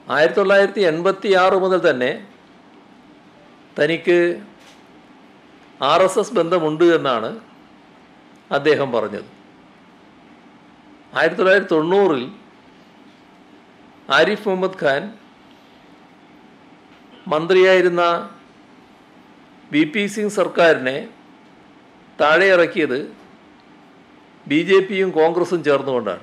ആയിരത്തി തൊള്ളായിരത്തി എൺപത്തി ആറ് മുതൽ തന്നെ തനിക്ക് ആർ എസ് എസ് ബന്ധമുണ്ട് എന്നാണ് അദ്ദേഹം പറഞ്ഞത് ആയിരത്തി തൊള്ളായിരത്തി തൊണ്ണൂറിൽ ആരിഫ് മുഹമ്മദ് ഖാൻ മന്ത്രിയായിരുന്ന വി പി സിംഗ് സർക്കാരിനെ താഴെ ഇറക്കിയത് ബി ജെ പിയും കോൺഗ്രസും ചേർന്നുകൊണ്ടാണ്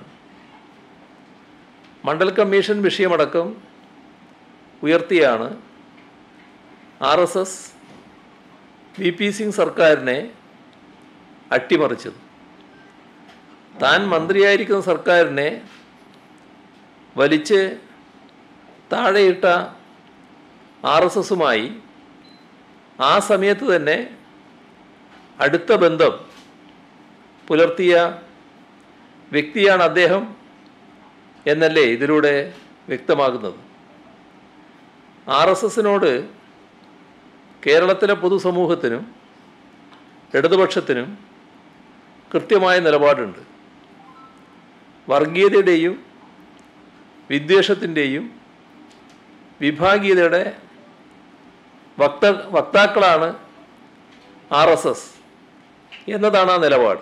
മണ്ഡൽ കമ്മീഷൻ വിഷയമടക്കം ഉയർത്തിയാണ് R S S V P Singh സർക്കാരിനെ അട്ടിമറിച്ചത് താൻ മന്ത്രിയായിരിക്കുന്ന സർക്കാരിനെ വലിച്ച് താഴെയിട്ട ആർ എസ് എസുമായി ആ സമയത്ത് തന്നെ അടുത്ത ബന്ധം പുലർത്തിയ വ്യക്തിയാണ് അദ്ദേഹം എന്നല്ലേ ഇതിലൂടെ വ്യക്തമാകുന്നത് ആർ എസ് എസിനോട് കേരളത്തിലെ പൊതുസമൂഹത്തിനും ഇടതുപക്ഷത്തിനും കൃത്യമായ നിലപാടുണ്ട് വർഗീയതയുടെയും വിദ്വേഷത്തിൻ്റെയും വിഭാഗീയതയുടെ വക്ത വക്താക്കളാണ് ആർ എസ് എസ് എന്നതാണ് ആ നിലപാട്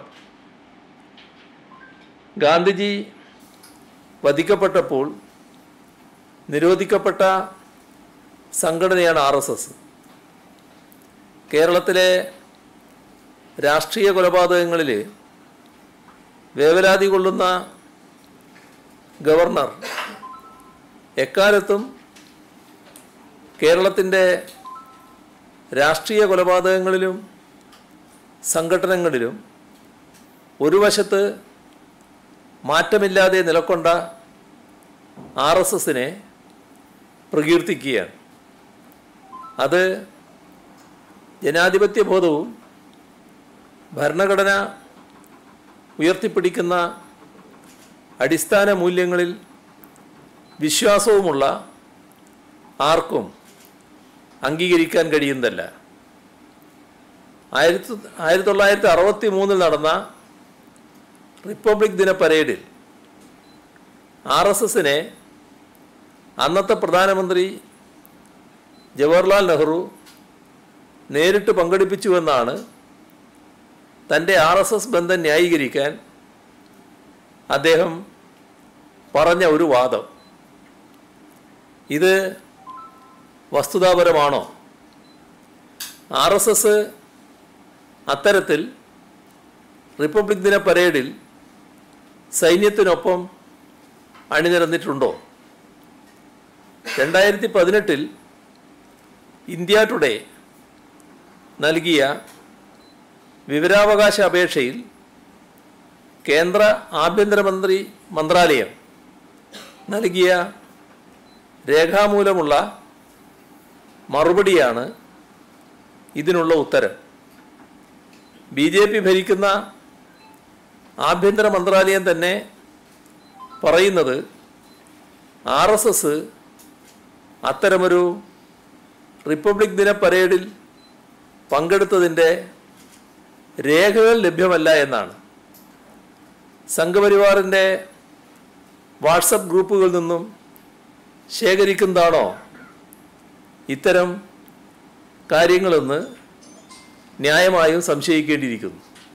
ഗാന്ധിജി വധിക്കപ്പെട്ടപ്പോൾ നിരോധിക്കപ്പെട്ട സംഘടനയാണ് ആർ എസ് എസ് കേരളത്തിലെ രാഷ്ട്രീയ കൊലപാതകങ്ങളിൽ വേവലാതി കൊള്ളുന്ന ഗവർണർ എക്കാലത്തും കേരളത്തിൻ്റെ രാഷ്ട്രീയ കൊലപാതകങ്ങളിലും സംഘടനകളിലും ഒരു വശത്ത് മാറ്റമില്ലാതെ നിലക്കൊണ്ട ആർ എസ് എസിനെ പ്രകീർത്തിക്കുകയാണ് അത് ജനാധിപത്യ ബോധവും ഭരണഘടന ഉയർത്തിപ്പിടിക്കുന്ന അടിസ്ഥാന മൂല്യങ്ങളിൽ വിശ്വാസവുമുള്ള ആർക്കും അംഗീകരിക്കാൻ കഴിയുന്നതല്ല ആയിരത്തി ആയിരത്തി തൊള്ളായിരത്തി അറുപത്തി മൂന്നിൽ നടന്ന റിപ്പബ്ലിക് ദിന പരേഡിൽ ആർ എസ് എസിനെ അന്നത്തെ പ്രധാനമന്ത്രി ജവഹർലാൽ നെഹ്റു നേരിട്ട് പങ്കെടുപ്പിച്ചുവെന്നാണ് തൻ്റെ ആർ എസ് എസ് ബന്ധം ന്യായീകരിക്കാൻ അദ്ദേഹം പറഞ്ഞ ഒരു വാദം ഇത് വസ്തുതാപരമാണോ ആർ എസ് എസ് അത്തരത്തിൽ റിപ്പബ്ലിക് ദിന പരേഡിൽ സൈന്യത്തിനൊപ്പം അണിനിരന്നിട്ടുണ്ടോ രണ്ടായിരത്തി പതിനെട്ടിൽ ഇന്ത്യ ടുഡേ നൽകിയ വിവരാവകാശ അപേക്ഷയിൽ കേന്ദ്ര ആഭ്യന്തരമന്ത്രി മന്ത്രാലയം നൽകിയ രേഖാമൂലമുള്ള മറുപടിയാണ് ഇതിനുള്ള ഉത്തരം ബി ജെ പി ഭരിക്കുന്ന ആഭ്യന്തര മന്ത്രാലയം തന്നെ പറയുന്നത് ആർ എസ് എസ് അത്തരമൊരു റിപ്പബ്ലിക് ദിന പരേഡിൽ പങ്കെടുത്തതിൻ്റെ രേഖകൾ ലഭ്യമല്ല എന്നാണ് സംഘപരിവാറിൻ്റെ വാട്സപ്പ് ഗ്രൂപ്പുകളിൽ നിന്നും ശേഖരിക്കുന്നതാണോ ഇത്തരം കാര്യങ്ങളെന്ന് ന്യായമായും സംശയിക്കേണ്ടിയിരിക്കുന്നു